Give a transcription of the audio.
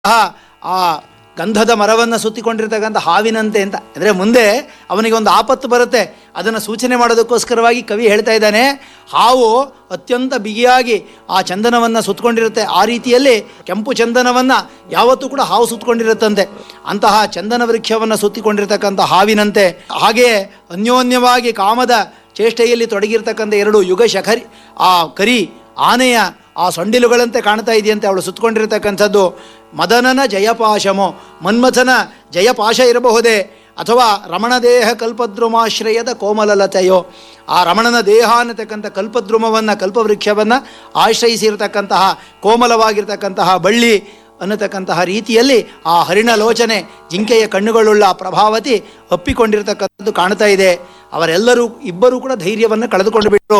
ಆ ಗಂಧದ ಮರವನ್ನು ಸುತ್ತಿಕೊಂಡಿರ್ತಕ್ಕಂಥ ಹಾವಿನಂತೆ ಅಂತ ಅಂದರೆ ಮುಂದೆ ಅವನಿಗೆ ಒಂದು ಆಪತ್ತು ಬರುತ್ತೆ ಅದನ್ನು ಸೂಚನೆ ಮಾಡೋದಕ್ಕೋಸ್ಕರವಾಗಿ ಕವಿ ಹೇಳ್ತಾ ಇದ್ದಾನೆ ಹಾವು ಅತ್ಯಂತ ಬಿಗಿಯಾಗಿ ಆ ಚಂದನವನ್ನು ಸುತ್ತಕೊಂಡಿರುತ್ತೆ ಆ ರೀತಿಯಲ್ಲಿ ಕೆಂಪು ಚಂದನವನ್ನು ಯಾವತ್ತೂ ಕೂಡ ಹಾವು ಸುತ್ತಕೊಂಡಿರುತ್ತಂತೆ ಅಂತಹ ಚಂದನ ವೃಕ್ಷವನ್ನು ಸುತ್ತಿಕೊಂಡಿರ್ತಕ್ಕಂಥ ಹಾವಿನಂತೆ ಹಾಗೆಯೇ ಅನ್ಯೋನ್ಯವಾಗಿ ಕಾಮದ ಚೇಷ್ಟೆಯಲ್ಲಿ ತೊಡಗಿರ್ತಕ್ಕಂಥ ಎರಡು ಯುಗ ಶಖರಿ ಆ ಕರಿ ಆನೆಯ ಆ ಸೊಂಡಿಲುಗಳಂತೆ ಕಾಣ್ತಾ ಇದೆಯಂತೆ ಅವಳು ಸುತ್ತಕೊಂಡಿರ್ತಕ್ಕಂಥದ್ದು ಮದನನ ಜಯಪಾಶಮೋ ಮನ್ಮಥನ ಜಯಪಾಶ ಇರಬಹುದೇ ಅಥವಾ ರಮಣ ದೇಹ ಕಲ್ಪದ್ರುಮಾಶ್ರಯದ ಕೋಮಲಲತೆಯೋ ಆ ರಮಣನ ದೇಹ ಅನ್ನತಕ್ಕಂಥ ಕಲ್ಪದ್ರುಮವನ್ನು ಕಲ್ಪವೃಕ್ಷವನ್ನು ಆಶ್ರಯಿಸಿರ್ತಕ್ಕಂತಹ ಕೋಮಲವಾಗಿರ್ತಕ್ಕಂತಹ ಬಳ್ಳಿ ಅನ್ನತಕ್ಕಂತಹ ರೀತಿಯಲ್ಲಿ ಆ ಹರಿಣಲೋಚನೆ ಜಿಂಕೆಯ ಕಣ್ಣುಗಳುಳ್ಳ ಆ ಪ್ರಭಾವತಿ ಅಪ್ಪಿಕೊಂಡಿರ್ತಕ್ಕಂಥದ್ದು ಕಾಣ್ತಾ ಇದೆ ಅವರೆಲ್ಲರೂ ಇಬ್ಬರೂ ಕೂಡ ಧೈರ್ಯವನ್ನು ಕಳೆದುಕೊಂಡು ಬಿಟ್ಟರು